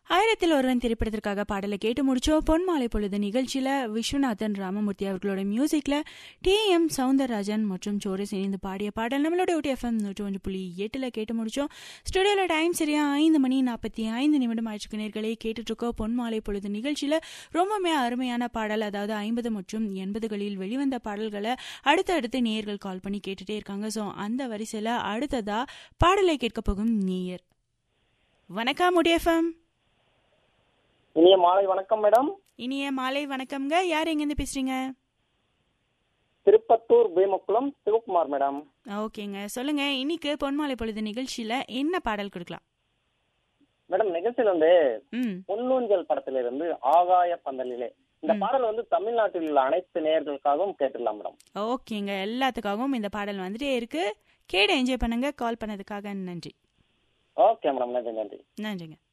ஆயிரத்தில் ஒருவன் திரைப்படத்திற்காக பாடலை கேட்டு முடிச்சோம் பொன்மாலை பொழுது நிகழ்ச்சியில விஸ்வநாதன் ராமமூர்த்தி அவர்களோட மியூசிக்ல டி எம் சவுந்தரராஜன் மற்றும் சோரஸ் இணைந்து பாடிய பாடல் நம்மளோட ஊட்டி எஃப்எம் நூற்றி ஒன்று புள்ளி எட்டுல கேட்டு முடிச்சோம் ஸ்டுடியோல டைம் சரியா ஐந்து மணி நாற்பத்தி ஐந்து நிமிடம் ஆயிடுச்சு நேர்களே கேட்டுட்டு இருக்கோம் பொன்மாலை பொழுது நிகழ்ச்சியில ரொம்பவுமே அருமையான பாடல் அதாவது ஐம்பது மற்றும் எண்பதுகளில் வெளிவந்த பாடல்களை அடுத்தடுத்து நேயர்கள் கால் பண்ணி கேட்டுட்டே இருக்காங்க ஸோ அந்த வரிசையில அடுத்ததா பாடலை கேட்க போகும் நேயர் வணக்கம் ஊட்டி எஃப்எம் இனிய மாலை வணக்கம் மேடம் இனிய மாலை வணக்கம்ங்க யார் எங்கேருந்து பேசுறீங்க திருப்பத்தூர் பீமக்குளம் சிவகுமார் மேடம் ஓகேங்க சொல்லுங்க இன்னைக்கு பொன்மாலை பொழுது நிகழ்ச்சியில என்ன பாடல் கொடுக்கலாம் மேடம் நிகழ்ச்சியில் வந்து ம் பொன்னூஞ்சல் படத்திலிருந்து ஆகாய பந்தலிலே இந்த பாடல் வந்து தமிழ்நாட்டில் உள்ள அனைத்து நேயர்களுக்காகவும் கேட்டுடலாம் மேடம் ஓகேங்க எல்லாத்துக்காகவும் இந்த பாடல் வந்துட்டே இருக்கு கேட என்ஜாய் பண்ணுங்க கால் பண்ணதுக்காக நன்றி ஓகே மேடம் நன்றி நன்றி நன்றிங்க